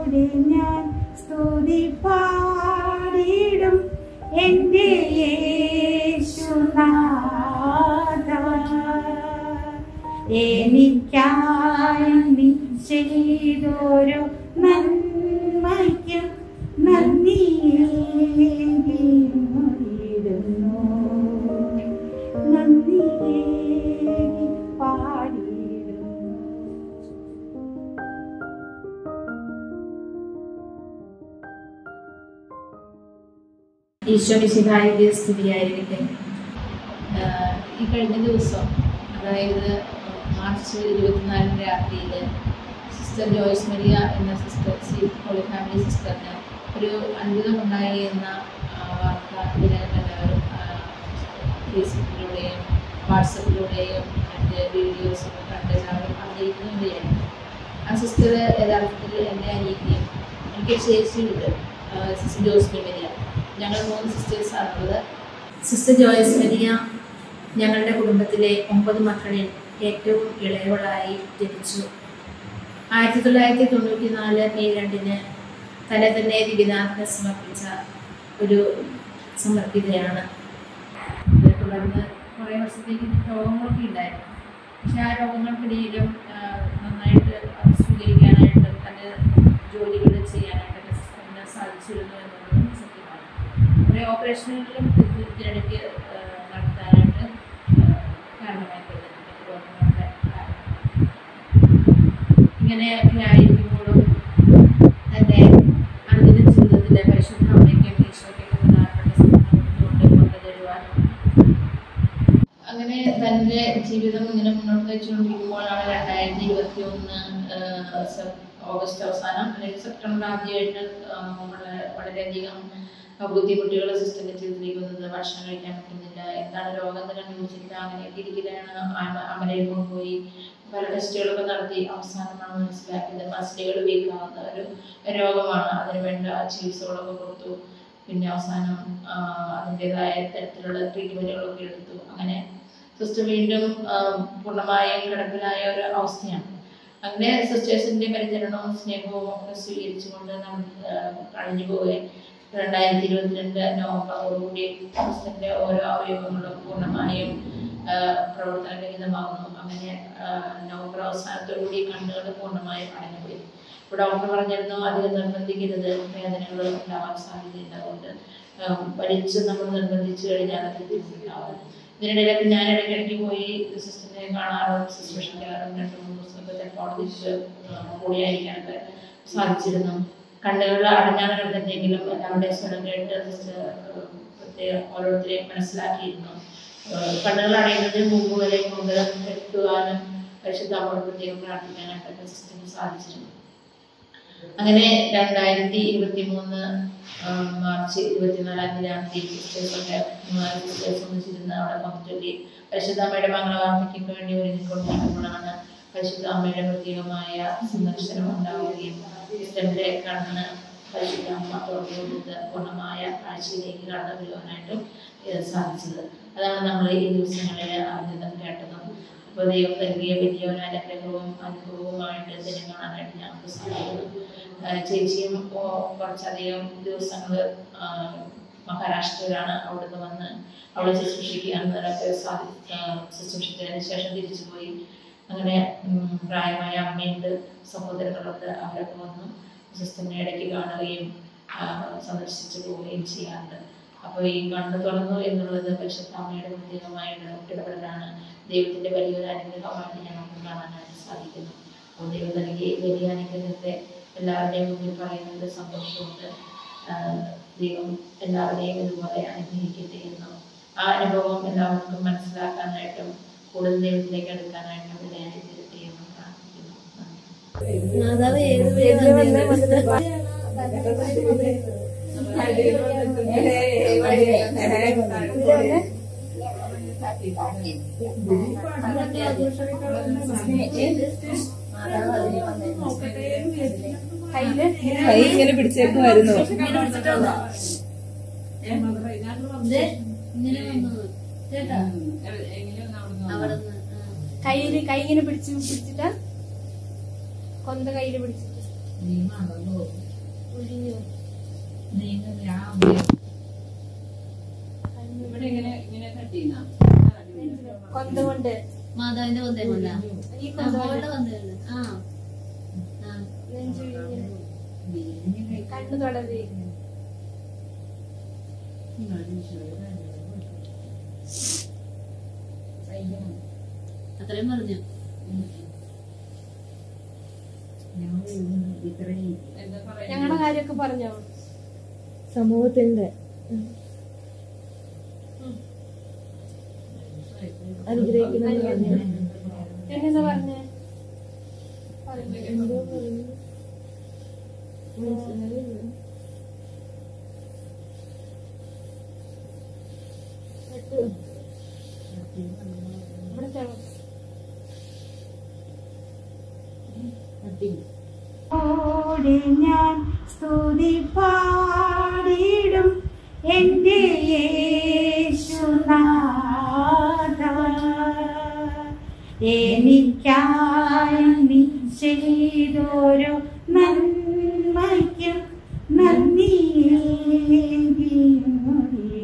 പാടി ഞാൻ സ്തുതി പാടിടും എൻ്റെ യേശുനാഥ എനിക്കായി നീ ചെയ്തൊരു നന്മയ്ക്കും നന്ദിയേകിടുന്നു നന്ദിയേകി പാടിയിടുന്നു ഈശോ മിശിഹായിക്ക് സ്തുതിയായിരിക്കട്ടെ ആഹ് ഈ കഴിഞ്ഞ ദിവസം അതായത് മാർച്ച് ഇരുപത്തിനാലിന് രാത്രിയിൽ സിസ്റ്റർ ജോയ്സ് മരിയ എന്ന സിസ്റ്റർ സി ഹോളി ഫാമിലി സിസ്റ്ററിന് ഒരു അത്ഭുതമുണ്ടായി എന്ന ആഹ് വാർത്ത ഇതിനകം എല്ലാവരും ആഹ് ഫേസ്ബുക്കിലൂടെയും വാട്സപ്പിലൂടെയും മറ്റ് വീഡിയോസൊക്കെ കണ്ട് എല്ലാവരും അറിയിക്കുന്നുണ്ടായിരുന്നു ആ സിസ്റ്റർ യഥാർത്ഥത്തിൽ എൻ്റെ അനിയത്തിയും എനിക്ക് ചേച്ചിയുണ്ട് ആഹ് സിസ്റ്റർ ജോസ് മെരിയ ഞങ്ങൾ മൂന്ന് സിസ്റ്റേഴ്സാണുള്ളത് സിസ്റ്റർ ജോയ്സ് മെരിയ ഞങ്ങളുടെ കുടുംബത്തിലെ ഒമ്പത് മക്കളിൽ ഏറ്റവും ഇളയവളായി ജനിച്ചു ആയിരത്തി തൊള്ളായിരത്തി തൊണ്ണൂറ്റി നാല് മെയ് രണ്ടിന് തന്നെ തന്നെ ദിവ്യനാഥന് സമർപ്പിച്ച ഒരു സമർപ്പിതയാണ് ഇതിനെ തുടർന്ന് കുറേ വർഷത്തേക്ക് രോഗങ്ങളൊക്കെ ഉണ്ടായിരുന്നു പക്ഷെ ആ രോഗങ്ങൾക്കിടയിലും ആ, നന്നായിട്ട് അത് സ്വീകരിക്കാനായിട്ടും തൻ്റെ ജോലികൾ ചെയ്യാനായിട്ടൊക്കെ സിസ്റ്ററിന് സാധിച്ചിരുന്നു എന്നുള്ളത് സത്യമാണ് കുറേ ഓപ്പറേഷനുകളിലും ഇത് ഇതിനിടയ്ക്ക് ആ, നടത്താനായിട്ട് ആ, കാരണമായി തീർന്നിട്ടുണ്ട് രോഗങ്ങളുടെ കാരണം ഇങ്ങനെയൊക്കെ ആയിരിക്കുമ്പോഴും തൻ്റെ അനുദിന ജീവിതത്തിലെ പരിശുദ്ധ അമ്മയ്ക്കും ഈശോയ്ക്കും പ്രധാനപ്പെട്ട സ്ഥാനം കൊടുത്തുകൊണ്ട് കൊണ്ടുതരുവാനും അങ്ങനെ തൻ്റെ ജീവിതം ഇങ്ങനെ മുന്നോട്ട് വെച്ചുകൊണ്ടിരിക്കുമ്പോഴാണ് രണ്ടായിരത്തി ഇരുപത്തി ഒന്ന് ഓഗസ്റ്റ് അവസാനം അല്ലെങ്കിൽ സെപ്റ്റംബർ ആദ്യമായിട്ട് ആഹ് വളരെ വളരെയധികം ബുദ്ധിമുട്ടുകൾ സിസ്റ്ററിൻ്റെ ജീവിതത്തിലേക്ക് വന്നത് ഭക്ഷണം കഴിക്കാൻ പറ്റുന്നില്ല എന്താണ് രോഗം എന്ന് കണ്ടുപിടിച്ചില്ല അങ്ങനെയൊക്കെ ഇരിക്കലാണ് അമ- അമലയിൽ കൊണ്ടുപോയി പല ടെസ്റ്റുകളൊക്കെ നടത്തി അവസാനമാണ് മനസ്സിലാക്കിയത് മസിലുകൾ വീക്കാവുന്ന ഒരു രോഗമാണ് അതിന് വേണ്ട ചികിത്സകളൊക്കെ കൊടുത്തു പിന്നെ അവസാനം ആഹ് അതിൻ്റെതായ തരത്തിലുള്ള ട്രീറ്റ്മെൻറ്റുകളൊക്കെ എടുത്തു അങ്ങനെ സിസ്റ്റർ വീണ്ടും ആഹ് പൂർണ്ണമായും കിടപ്പിലായ ഒരു അവസ്ഥയാണ് അങ്ങനെ സിസ്റ്റേഴ്സിൻ്റെ പരിചരണവും സ്നേഹവും ഒക്കെ സ്വീകരിച്ചുകൊണ്ട് നമ്മൾ കഴിഞ്ഞു പോവുകയും രണ്ടായിരത്തി ഇരുപത്തിരണ്ട് നവംബറോടുകൂടി സിസ്റ്ററിൻ്റെ ഓരോ അവയവങ്ങളും പൂർണ്ണമായും ആഹ് പ്രവർത്തനരഹിതമാകുന്നു അങ്ങനെ ആഹ് നവംബർ അവസാനത്തോടുകൂടി കണ്ണുകൾ പൂർണ്ണമായും അടഞ്ഞുപോയി ഇപ്പോൾ ഡോക്ടർ പറഞ്ഞിരുന്നു അധികം നിർബന്ധിക്കരുത് വേദനകൾ ഉണ്ടാവാൻ സാധ്യതയുണ്ട് അതുകൊണ്ട് ആഹ് വലിച്ച് നമ്മൾ നിർബന്ധിച്ചു കഴിഞ്ഞാൽ അത് ബുദ്ധിമുട്ടാവും ഇതിനിടയിലൊക്കെ ഞാൻ ഇടയ്ക്കിടയ്ക്ക് പോയി സിസ്റ്ററിനെ കാണാറും ശുശ്രൂഷിക്കാറും രണ്ട് മൂന്ന് ദിവസമൊക്കെ ചിലപ്പോൾ അവിടെ തിരിച്ച് കൂടിയായിരിക്കാനൊക്കെ സാധിച്ചിരുന്നു കണ്ണുകൾ അടഞ്ഞാണ് കിടന്നിട്ടെങ്കിലും എല്ലാവരുടെയും സ്വരം കേട്ട് സിസ്റ്റർ പ്രത്യേകം ഓരോരുത്തരെയും മനസ്സിലാക്കിയിരുന്നു ഏഹ് കണ്ണുകൾ അടയുന്നതിന് മുമ്പ് വരെ കൊണ്ട് കെട്ടുവാനും പരിശുദ്ധ അമ്മോട് പ്രത്യേകം പ്രാർത്ഥിക്കാനായിട്ടൊക്കെ സിസ്റ്ററിന് സാധിച്ചിരുന്നു അങ്ങനെ രണ്ടായിരത്തി ഇരുപത്തി മൂന്ന് മാർച്ച് ഇരുപത്തിനാലാം തീയതി രാത്രി സിസ്റ്റേഴ്സൊക്കെ മൂന്നാല് സിസ്റ്റേഴ്സ് ഒന്നിച്ചിരുന്ന് അവിടെ പങ്കുചൊല്ലി പരിശുദ്ധ അമ്മയുടെ മംഗളവാർത്തയ്ക്ക് വേണ്ടി ഒരുങ്ങിക്കൊണ്ടിരിക്കുമ്പോഴാണ് പരിശുദ്ധ അമ്മയുടെ പ്രത്യേകമായ സന്ദർശനം ഉണ്ടാവുകയും സിസ്റ്ററിന്റെ കണ്ണ് പരിശുദ്ധ അമ്മ തുറന്നു കൊടുത്ത് പൂർണ്ണമായ കാഴ്ചയിലേക്ക് കടന്നു വരുവാനായിട്ടും ഏഹ് സാധിച്ചത് അതാണ് നമ്മൾ ഈ ദിവസങ്ങളിൽ ആദ്യം കേട്ടതും അപ്പോൾ ദൈവം നൽകിയ വലിയ ഒരു അനുഗ്രഹവും അനുഭവവുമായിട്ട് ഇതിനെ കാണാനായിട്ട് ഞങ്ങൾക്ക് സാധിക്കുന്നു ആഹ് ചേച്ചിയും ഓ, കുറച്ചധികം ദിവസങ്ങൾ മഹാരാഷ്ട്രയിലാണ് അവിടുന്ന് വന്ന് അവിടെ ശുശ്രൂഷിക്കാനൊക്കെ സാധി ആഹ് ശുശ്രൂഷിച്ചതിന് ശേഷം തിരിച്ചു പോയി അങ്ങനെ ഉം, പ്രായമായ അമ്മയുണ്ട് സഹോദരങ്ങളുണ്ട് അവരൊക്കെ വന്നു സിസ്റ്ററിനെ ഇടയ്ക്ക് കാണുകയും ആഹ് സന്ദർശിച്ചു പോവുകയും ചെയ്യാറുണ്ട് അപ്പോൾ ഈ കണ്ണു തുറന്നു എന്നുള്ളത് പരിശുദ്ധ അമ്മയുടെ പ്രത്യേകമായിട്ട് ഇടപെടലാണ് ദൈവത്തിന്റെ വലിയൊരു അനുഗ്രഹമായിട്ട് ഞങ്ങൾക്ക് കാണാനായിട്ട് സാധിക്കുന്നു അപ്പോൾ ദൈവം നൽകിയ വലിയ അനുഗ്രഹത്തെ എല്ലാവരുടെയും മുന്നിൽ പറയുന്നത് സന്തോഷമുണ്ട് ആഹ് ദൈവം എല്ലാവരെയും ഇതുപോലെ അനുഗ്രഹിക്കട്ടെ എന്നും ആ അനുഭവം എല്ലാവർക്കും മനസ്സിലാക്കാനായിട്ടും കൂടുതൽ ദൈവത്തിലേക്ക് എടുക്കാനായിട്ടും ഇടയായി തീരട്ടെ എന്നും പ്രാർത്ഥിക്കുന്നു നന്ദി മാതാവ് ഏത് വഴി കൈ ഇങ്ങനെ പിടിച്ചേക്കുമായിരുന്നു ഇങ്ങനെ വന്നത് കേട്ടാ കയ്യില് കൈ ഇങ്ങനെ പിടിച്ച് പിടിച്ചിട്ട് കൊന്ത കയ്യില് പിടിച്ചിട്ട് ഒഴിഞ്ഞു ഇവിടെ ഇങ്ങനെ ഇങ്ങനെ കട്ട് ചെയ്യുന്ന കൊന്ത കൊണ്ട് മാതാവിന്റെ കൊന്തേ കൊണ്ടാ ഈ കൊന്ത മോളുടെ കൊണ്ട് കൊന്തയുണ്ട് ആ ആ നെഞ്ചു ഇങ്ങനെ കണ്ണു തൊടവി അത്രയും പറഞ്ഞു എന്താ പറയാ ഞങ്ങളുടെ കാര്യമൊക്കെ പറഞ്ഞോ സമൂഹത്തിന്റെ അനുഗ്രഹിക്കുന്നത് പറഞ്ഞു എന്നെന്താ പറഞ്ഞേ എന്തോ പറഞ്ഞു മനസ്സിലായില്ല ഇവിടെ ചെന്നു ഓടി ഞാൻ സ്തുതി പാടിടും എൻ്റെ യേശുനാഥ എനിക്കായി നീ ചെയ്തൊരു നന്മയ്ക്കും നന്ദി